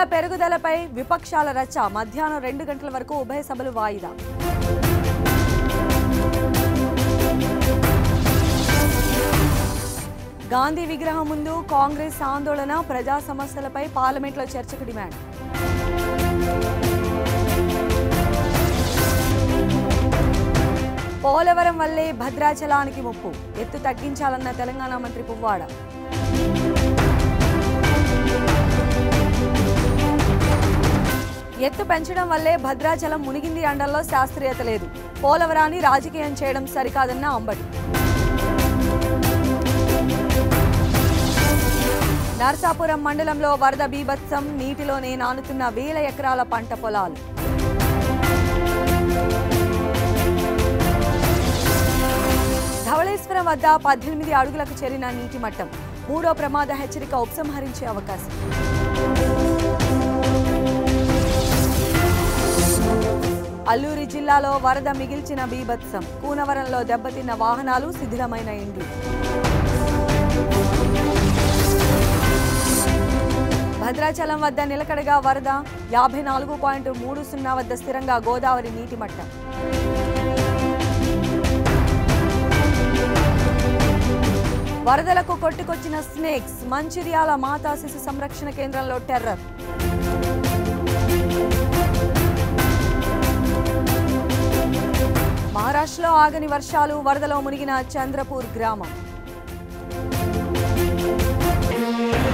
పెరుగుదలపై విపక్షాల రచ్చ మధ్యాహ్నం రెండు గంటల వరకు ఉభయ సభలు వాయిదా గాంధీ విగ్రహం ముందు కాంగ్రెస్ ఆందోళన ప్రజా సమస్యలపై పార్లమెంట్లో చర్చకు డిమాండ్ పోలవరం వల్లే భద్రాచలానికి ముప్పు ఎత్తు తగ్గించాలన్న తెలంగాణ మంత్రి పువ్వాడ ఎత్తు పెంచడం వల్లే భద్రాచలం మునిగింది అండల్లో శాస్త్రీయత లేదు పోలవరాన్ని రాజకీయం చేయడం సరికాదన్న అంబటి నర్సాపురం మండలంలో వరద బీభత్సం నీటిలోనే నానుతున్న వేల ఎకరాల పంట పొలాలు ధవళేశ్వరం వద్ద పద్దెనిమిది అడుగులకు చేరిన నీటి మట్టం మూడో ప్రమాద హెచ్చరిక ఉపసంహరించే అవకాశం అల్లూరి జిల్లాలో వరద మిగిల్చిన బీభత్సం కూనవరంలో దెబ్బతిన్న వాహనాలు శిథిలమైన ఇండ్లు భద్రాచలం వద్ద నిలకడగా వరద యాభై నాలుగు పాయింట్ మూడు సున్నా వద్ద స్థిరంగా గోదావరి నీటి మట్టం వరదలకు కొట్టుకొచ్చిన స్నేక్స్ మంచిర్యాల మాతా శిశు సంరక్షణ కేంద్రంలో టెర్రర్ మహారాష్ట్రలో ఆగని వర్షాలు వరదలో మునిగిన చంద్రపూర్ గ్రామం